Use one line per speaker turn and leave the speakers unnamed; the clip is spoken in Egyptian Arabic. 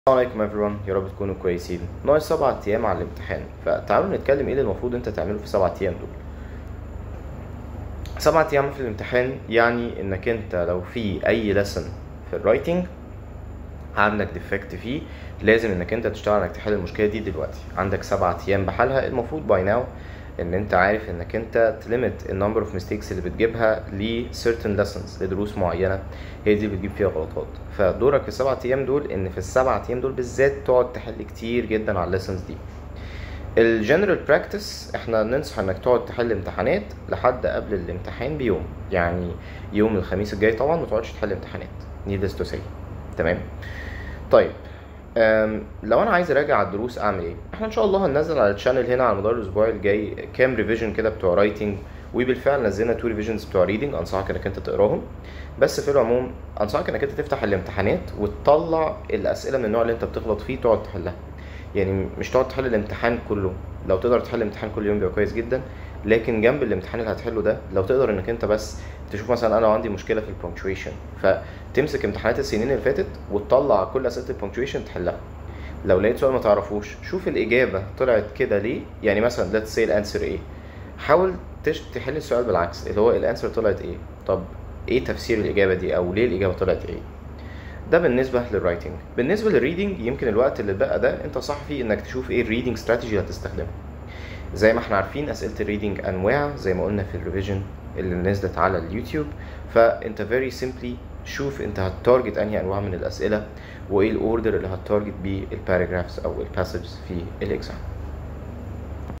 السلام عليكم everyone يا رب تكونوا كويسين ناقص سبعة ايام على الامتحان فتعالوا نتكلم ايه اللي المفروض انت تعمله في السبعة ايام دول سبعة ايام في الامتحان يعني انك انت لو في اي lesson في الرايتنج عندك ديفكت فيه لازم انك انت تشتغل انك تحل المشكله دي دلوقتي عندك سبعة ايام بحالها المفروض باي ناو ان انت عارف انك انت تليمت النمبر اوف ميستيكس اللي بتجيبها ل certain lessons لدروس معينه هي دي اللي بتجيب فيها غلطات فدورك في السبعة ايام دول ان في السبعة ايام دول بالذات تقعد تحل كتير جدا على الليسنز دي الجنرال براكتس احنا ننصح انك تقعد تحل امتحانات لحد قبل الامتحان بيوم يعني يوم الخميس الجاي طبعا ما تقعدش تحل امتحانات needless to say تمام طيب أم، لو انا عايز اراجع الدروس اعمل ايه احنا ان شاء الله هننزل على الشانل هنا على مدار الاسبوع الجاي كام ريفيجن كده بتوع رايتنج وبالفعل نزلنا تو ريفيجنز بتوع ريدنج انصحك انك انت تقراهم بس في العموم انصحك انك انت تفتح الامتحانات وتطلع الاسئله من النوع اللي انت بتغلط فيه تقعد تحلها يعني مش تقعد تحل الامتحان كله لو تقدر تحل الامتحان كل يوم بيبقى كويس جدا لكن جنب الامتحان اللي هتحله ده لو تقدر انك انت بس تشوف مثلا انا عندي مشكله في البونكتويشن فتمسك امتحانات السنين اللي فاتت وتطلع كل اسئله البونكتويشن تحلها لو لقيت سؤال ما تعرفوش شوف الاجابه طلعت كده ليه يعني مثلا let's say الانسر ايه حاول تش تحل السؤال بالعكس اللي هو الانسر طلعت ايه طب ايه تفسير الاجابه دي او ليه الاجابه طلعت ايه ده بالنسبه للرايتنج بالنسبه للريدنج يمكن الوقت اللي بقى ده انت صح فيه انك تشوف ايه الريدنج استراتيجي اللي هتستخدمها زي ما احنا عارفين اسئله الريدنج انواع زي ما قلنا في الريفيجن اللي نزلت على اليوتيوب فانت فيري سيمبلي شوف انت هتارجت انهي انواع من الاسئله وايه الاوردر اللي هتارجت بيه الباراجرافز او الباسجز في الاكزام